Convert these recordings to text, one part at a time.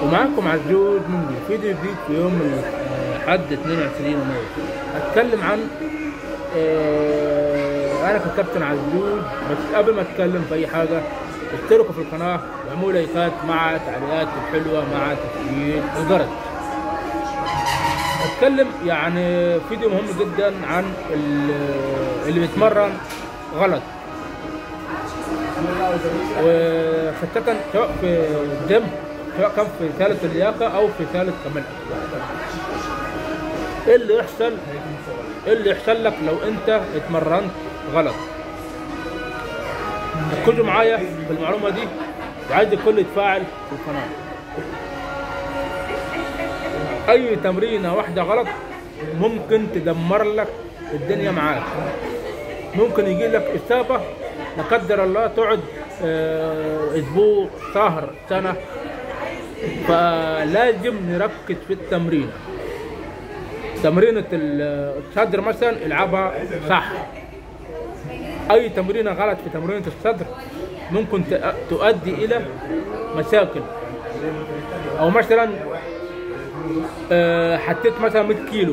ومعاكم عزوز من فيديو جديد في يوم الحد 22 يناير هتكلم عن آه، انا ككابتن عزوز بس قبل ما اتكلم في اي حاجه اشتركوا في القناه واعملوا لايكات مع تعليقات الحلوه مع تفعيل الجرس اتكلم يعني فيديو مهم جدا عن ال- اللي بيتمرن غلط وخاصة سواء في الجيم سواء كان في ثالث اللياقة أو في ثالث كمال ايه اللي يحصل ايه اللي يحصل لك لو انت اتمرنت غلط ركزوا معايا في المعلومة دي وعايز الكل يتفاعل في القناة اي تمرينة واحدة غلط ممكن تدمر لك الدنيا معاك ممكن يجي لك اصابة لا قدر الله تقعد آه، اسبوع شهر سنة فلازم نركز في التمرين تمرينة ال- الصدر مثلا العبها صح اي تمرينة غلط في تمرينة الصدر ممكن تأ- تؤدي الى مشاكل او مثلا آه، حطيت مثلا 100 كيلو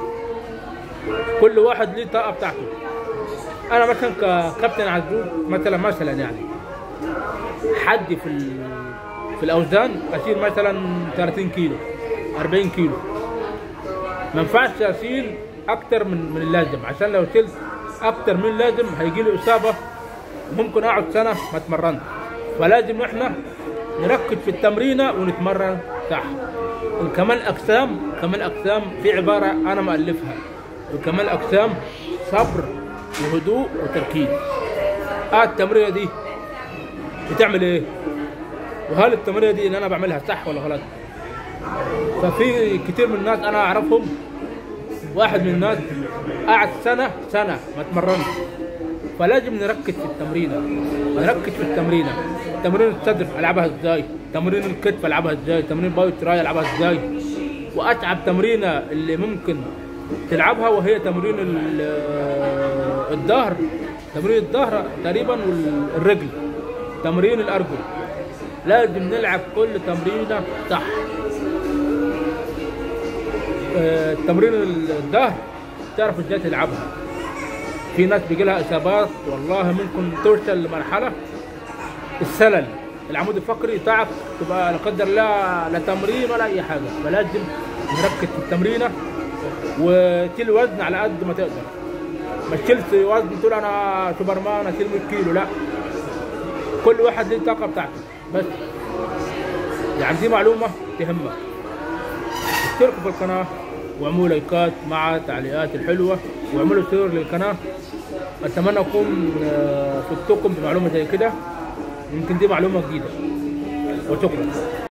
كل واحد ليه الطاقه بتاعته انا مثلا ككابتن عزوز مثلا مثلا يعني حد في ال- في الاوزان اشيل مثلا 30 كيلو 40 كيلو ما ينفعش اشيل اكتر من من اللازم عشان لو شلت اكتر من اللازم هيجي لي اصابه ممكن اقعد سنه ما اتمرنش فلازم احنا نركز في التمرينه ونتمرن صح الكمال اجسام كمال اجسام في عباره انا مالفها الكمال اجسام صبر وهدوء وتركيز اه التمرينه دي بتعمل ايه وهل التمرينه دي اللي انا بعملها صح ولا غلط ففي كتير من الناس انا اعرفهم واحد من الناس قعد سنه سنه ما اتمرنش فلازم نركز في التمرينه نركز في التمرينه تمرين الصدر العبها ازاي تمرين الكتف العبها ازاي تمرين باي تراي العبها ازاي واتعب تمرينه اللي ممكن تلعبها وهي تمرين ال- الظهر تمرين الظهر تقريبا والرجل تمرين الارجل لازم نلعب كل تمرينه صح آه، تمرين الظهر تعرف ازاي تلعبها في ناس بيجي لها اصابات والله ممكن توصل لمرحله السلل العمود الفقري بتاعك تبقى لا قدر الله لا تمرين ولا اي حاجه فلازم نركز في التمرينه وتشيل وزن على قد ما تقدر ما تشيلش وزن تقول انا سوبرمان اشيل 100 كيلو لا كل واحد ليه الطاقه بتاعته بس يعني دي معلومه تهمك اشتركوا في القناه واعملوا لايكات مع تعليقات الحلوه واعملوا شير للقناه اتمنى اكون آه، فدتكم بمعلومه زي كده يمكن دي معلومه جديده وشكرا